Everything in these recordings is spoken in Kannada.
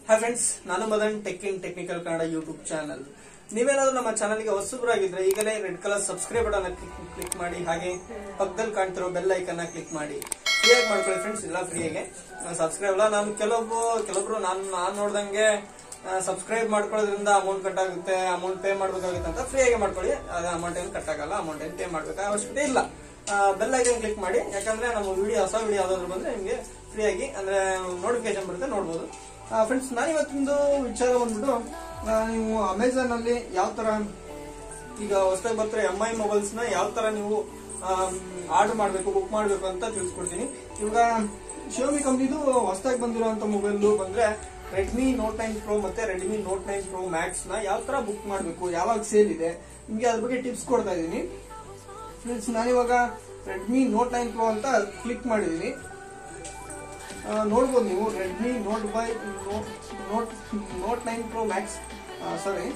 ಹಾಯ್ ಫ್ರೆಂಡ್ಸ್ ನಾನು Madan tech in technical Kannada YouTube channel ನೀವೇನಾದ್ರೂ ನಮ್ಮ ಚಾನಲ್ಗೆ ಹೊಸಬರಾಗಿದ್ರೆ ಈಗಲೇ red colour subscribe button click ಮಾಡಿ ಹಾಗೆ ಪಕ್ಕದಲ್ಲಿ ಕಾಣ್ತಿರೋ ಬೆಲ್ ಐಕನ್ ಕ್ಲಿಕ್ ಮಾಡಿ ಫ್ರೀಯಾಗಿ ಮಾಡ್ಕೊಳ್ಳಿ ಫ್ರೆಂಡ್ಸ್ ಇಲ್ಲ ಫ್ರೀಯಾಗೆ ಸಬ್ಸ್ಕ್ರೈಬ್ ಅಲ್ಲ ನಾನು ಕೆಲವೊಬ್ಬರು ಕೆಲವೊಬ್ರು ನಾನು ನಾನು ನೋಡ್ದಂಗೆ ಸಬ್ಸ್ಕ್ರೈಬ್ ಮಾಡ್ಕೊಳ್ಳೋದ್ರಿಂದ ಅಮೌಂಟ್ ಕಟ್ ಆಗುತ್ತೆ ಅಮೌಂಟ್ ಪೇ ಮಾಡ್ಬೇಕಾಗುತ್ತೆ ಅಂತ ಫ್ರೀಯಾಗಿ ಮಾಡ್ಕೊಳ್ಳಿ ಅದು ಅಮೌಂಟ್ ಏನು ಕಟ್ ಆಗಲ್ಲ ಅಮೌಂಟ್ ಏನು ಪೇ ಮಾಡ್ಬೇಕು ಅವಶ್ಯಕತೆ ಇಲ್ಲ ಬೆಲ್ ಐಕನ್ ಕ್ಲಿಕ್ ಮಾಡಿ ಯಾಕಂದ್ರೆ ನಮ್ಮ ವಿಡಿಯೋ ಹೊಸ ವಿಡಿಯೋ ಯಾವ್ದಾದ್ರು ಬಂದ್ರೆ ನಿಮಗೆ ಫ್ರೀಯಾಗಿ ಅಂದ್ರೆ ನೋಟಿಫಿಕೇಶನ್ ಬರುತ್ತೆ ನೋಡ್ಬೋದು ಫ್ರೆಂಡ್ಸ್ ನಾನು ಇವತ್ತೊಂದು ವಿಚಾರ ಬಂದ್ಬಿಟ್ಟು ಆ, ನೀವು ಅಮೆಝಾನ್ ಅಲ್ಲಿ ಯಾವ ತರ ಈಗ ಹೊಸದಾಗಿ ಬರ್ತಾರೆ ಎಂ ಐ ಮೊಬೈಲ್ಸ್ ನ ಯಾವ ತರ ನೀವು ಆರ್ಡರ್ ಮಾಡಬೇಕು ಬುಕ್ ಮಾಡಬೇಕು ಅಂತ ತಿಳಿಸ್ಕೊಡ್ತೀನಿ ಇವಾಗ ಶಿವಮಿ ಕಂಪ್ನಿದು ಹೊಸದಾಗಿ ಬಂದಿರುವಂತ ಮೊಬೈಲ್ ಬಂದ್ರೆ ರೆಡ್ಮಿ ನೋಟ್ ನೈನ್ ಪ್ರೋ ಮತ್ತೆ Redmi note nine pro max ನ ಯಾವ ತರ ಬುಕ್ ಮಾಡಬೇಕು ಯಾವಾಗ ಸೇಲ್ ಇದೆ ನಿಮ್ಗೆ ಅದ್ರ ಬಗ್ಗೆ ಟಿಪ್ಸ್ ಕೊಡ್ತಾ ಇದ್ದೀನಿ ಫ್ರೆಂಡ್ಸ್ ನಾನಿವಾಗ ರೆಡ್ಮಿ ನೋಟ್ ನೈನ್ ಪ್ರೋ ಅಂತ ಕ್ಲಿಕ್ ಮಾಡಿದ್ದೀನಿ ಆ, ನೋಡ್ಬೋದು ನೀವು Redmi note by note note note nine pro max sorry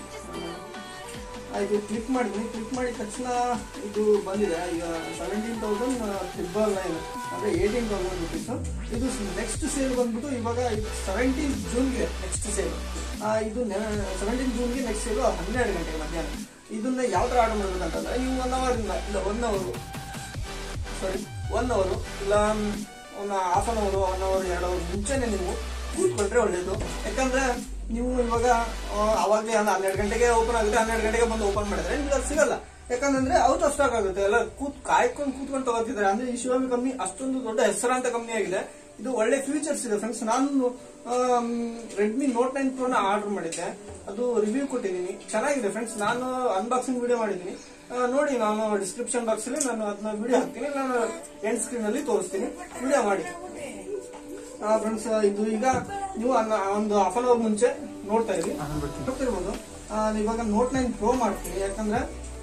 ಇದು ಕ್ಲಿಕ್ ಮಾಡಿದ್ವಿ ಕ್ಲಿಕ್ ಮಾಡಿದ ತಕ್ಷಣ ಇದು ಬಂದಿದೆ ಈಗ ಸೆವೆಂಟೀನ್ ತೌಸಂಡ್ ಟ್ರಿಬಲ್ ನೈನ್ ಅಂದ್ರೆ ಏಯ್ಟೀನ್ ತೌಸಂಡ್ ರುಪೀಸ್ ಇದು ನೆಕ್ಸ್ಟ್ ಸೇಲ್ ಬಂದ್ಬಿಟ್ಟು ಇವಾಗ ಸೆವೆಂಟೀನ್ ಜೂನ್ಗೆ ನೆಕ್ಸ್ಟ್ ಸೇಲ್ ಇದು ಸೆವೆಂಟೀನ್ ಜೂನ್ಗೆ ನೆಕ್ಸ್ಟ್ ಸೇಲು ಹನ್ನೆರಡು ಗಂಟೆಗೆ ಮಧ್ಯಾಹ್ನ ಇದನ್ನ ಯಾವ ತರ ಆರ್ಡರ್ ಮಾಡ್ಬೇಕಂತಂದ್ರೆ ನೀವು ಒನ್ ಅವರ್ ಇಲ್ಲ ಒನ್ ಅವರು ಸಾರಿ ಒನ್ ಅವರು ಇಲ್ಲ ಒಂದು ಹಾಫ್ ಅನ್ ಅವರು ಒನ್ ಅವರ್ ಎರಡು ಅವರ್ ಮುಂಚೆನೆ ನೀವು ಕೂತ್ಕೊಂಡ್ರೆ ಒಳ್ಳೇದು ಯಾಕಂದ್ರೆ ನೀವು ಇವಾಗ ಅವಾಗಲೇ ಹನ್ನೆರಡು ಗಂಟೆಗೆ ಓಪನ್ ಆಗುತ್ತೆ ಹನ್ನೆರಡು ಗಂಟೆಗೆ ಬಂದು ಓಪನ್ ಮಾಡಿದ್ರೆ ನಿಮ್ಗೆ ಅದು ಸಿಗಲ್ಲ ಯಾಕಂದ್ರೆ ಔಟ್ ಆಫ್ ಸ್ಟಾಕ್ ಆಗುತ್ತೆ ಎಲ್ಲ ಕೂತ್ ಕಾಯ್ಕೊಂಡು ಕೂತ್ಕೊಂಡು ತಗೋತಿದ್ದಾರೆ ಅಂದ್ರೆ ಈ ಶಿವಾಮಿ ಕಂಪ್ನಿ ಅಷ್ಟೊಂದು ದೊಡ್ಡ ಹೆಸರಾಂತ ಕಂಪ್ನಿ ಆಗಿದೆ ಇದು ಒಳ್ಳೆ ಫ್ಯೂಚರ್ಸ್ ಇದೆ ಫ್ರೆಂಡ್ಸ್ ನಾನು ರೆಡ್ಮಿ ನೋಟ್ ನೈನ್ ಪ್ರೋನ ಆರ್ಡರ್ ಮಾಡಿದ್ದೆ ಅದು ರಿವ್ಯೂ ಕೊಟ್ಟಿದ್ದೀನಿ ಚೆನ್ನಾಗಿದೆ ಫ್ರೆಂಡ್ಸ್ ನಾನು ಅನ್ಬಾಕ್ಸಿಂಗ್ ವಿಡಿಯೋ ಮಾಡಿದ್ದೀನಿ ಆ, ನೋಡಿ ನಾನು ಡಿಸ್ಕ್ರಿಪ್ಷನ್ ಬಾಕ್ಸ್ ಅಲ್ಲಿ ನಾನು ಅದನ್ನ ವಿಡಿಯೋ ಹಾಕ್ತೀನಿ ನಾನು ಎಂಡ್ ಸ್ಕ್ರೀನ್ ಅಲ್ಲಿ ತೋರಿಸ್ತೀನಿ ವಿಡಿಯೋ ಮಾಡಿ ಫ್ರೆಂಡ್ಸ್ ಇದು ಈಗ ನೀವು ಅನ್ನ- ಒಂದು ಹಾಫ್ ಅನ್ ಅವರ್ ಮುಂಚೆ ನೋಡ್ತಾ ಇದ್ರಿ ನೋಡ್ತಿರ್ಬೋದು ಆ, ಇವಾಗ ನೋಟ್ ನೈನ್ ಪ್ರೋ ಮಾಡ್ತೀನಿ ಯಾಕಂದ್ರೆ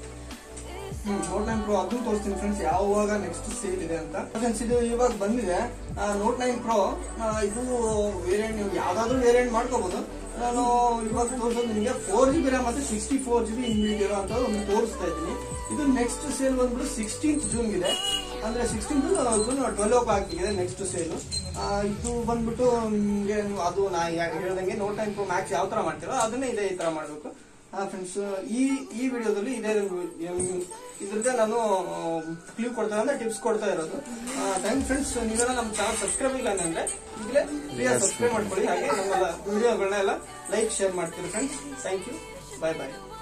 ನೋಟ್ ನೈನ್ ಪ್ರೋ ಅದನ್ನು ತೋರಿಸ್ತೀನಿ ಫ್ರೆಂಡ್ಸ್ ಯಾವಾಗ ನೆಕ್ಸ್ಟ್ ಸೇಲ್ ಇದೆ ಅಂತ ಫ್ರೆಂಡ್ಸ್ ಇದು ಇವಾಗ ಬಂದಿದೆ ನೋಟ್ ನೈನ್ ಪ್ರೋ ಇದು ವೇರಿಯಂಟ್ ನೀವು ಯಾವ್ದಾದ್ರು ವೇರಿಯಂಟ್ ಮಾಡ್ಕೋಬಹುದು ನಾನು ಇವಾಗ ತೋರಿಸೋದು ನಿಮಗೆ ಫೋರ್ ಜಿ ಬಿ ರ್ಯಾಮ್ ಮತ್ತೆ sixty four G B inbuilt ಇರೋ ಅಂತ ಒಂದು ತೋರಿಸ್ತಾ ಇದ್ದೀನಿ ಇದು ನೆಕ್ಸ್ಟ್ ಸೇಲ್ ಬಂದ್ಬಿಟ್ಟು ಸಿಕ್ಸ್ಟೀನ್ತ್ ಜೂನ್ ಇದೆ ಅಂದ್ರೆ sixteenth June twelve o'clock ಇದೆ ನೆಕ್ಸ್ಟ್ ಸೇಲ್ ಇದು ಬಂದ್ಬಿಟ್ಟು ನಿಮ್ಗೆ ನೀವು ಅದು ನಾ ಯಾ- ಹೇಳ್ದಂಗೆ ನೋಟ್ ನೈನ್ ಪ್ರೋ ಮ್ಯಾಕ್ಸ್ ಯಾವ ತರ ಮಾಡ್ತೀರೋ ಅದನ್ನೇ ಇದೇ ಈ ತರ ಮಾಡ್ಬೇಕು ಫ್ರೆಂಡ್ಸ್ ಈ ಈ ವಿಡಿಯೋದಲ್ಲಿ ಇದೇ ಇದ್ರದ್ದೇ ನಾನು ಕ್ಲೀವ್ ಕೊಡ್ತಾ ಅಂದ್ರೆ ಟಿಪ್ಸ್ ಕೊಡ್ತಾ ಇರೋದು ಥ್ಯಾಂಕ್ ಫ್ರೆಂಡ್ಸ್ ನೀವೆಲ್ಲ ನಮ್ಮ ಚಾನಲ್ ಸಬ್ಸ್ಕ್ರೈಬ್ ಇಲ್ಲ ಅಂದ್ರೆ ಈಗಲೇ ಫ್ರೀಯಾಗಿ ಸಬ್ಸ್ಕ್ರೈಬ್ ಮಾಡ್ಕೊಳ್ಳಿ ಹಾಗೆ ನಮ್ಮ ವಿಡಿಯೋಗಳನ್ನ ಎಲ್ಲ ಲೈಕ್ ಶೇರ್ ಮಾಡ್ತೀರಿ friends thank you bye bye